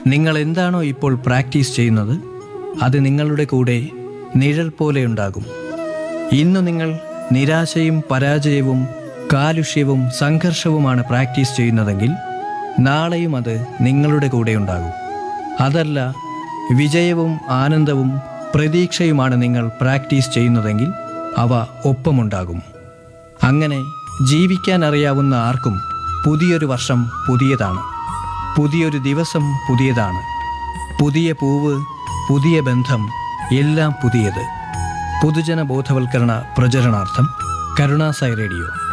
നിങ്ങൾ എന്താണോ ഇപ്പോൾ പ്രാക്ടീസ് ചെയ്യുന്നത് അത് നിങ്ങളുടെ കൂടെ നിഴൽ പോലെ ഉണ്ടാകും ഇന്ന് നിങ്ങൾ നിരാശയും പരാജയവും കാലുഷ്യവും സംഘർഷവുമാണ് പ്രാക്ടീസ് ചെയ്യുന്നതെങ്കിൽ നാളെയും അത് നിങ്ങളുടെ കൂടെ ഉണ്ടാകും അതല്ല വിജയവും ആനന്ദവും പ്രതീക്ഷയുമാണ് നിങ്ങൾ പ്രാക്ടീസ് ചെയ്യുന്നതെങ്കിൽ അവ ഒപ്പമുണ്ടാകും അങ്ങനെ ജീവിക്കാൻ അറിയാവുന്ന ആർക്കും പുതിയൊരു വർഷം പുതിയതാണ് പുതിയൊരു ദിവസം പുതിയതാണ് പുതിയ പൂവ് പുതിയ ബന്ധം എല്ലാം പുതിയത് പൊതുജന ബോധവൽക്കരണ പ്രചരണാർത്ഥം കരുണാസായി റേഡിയോ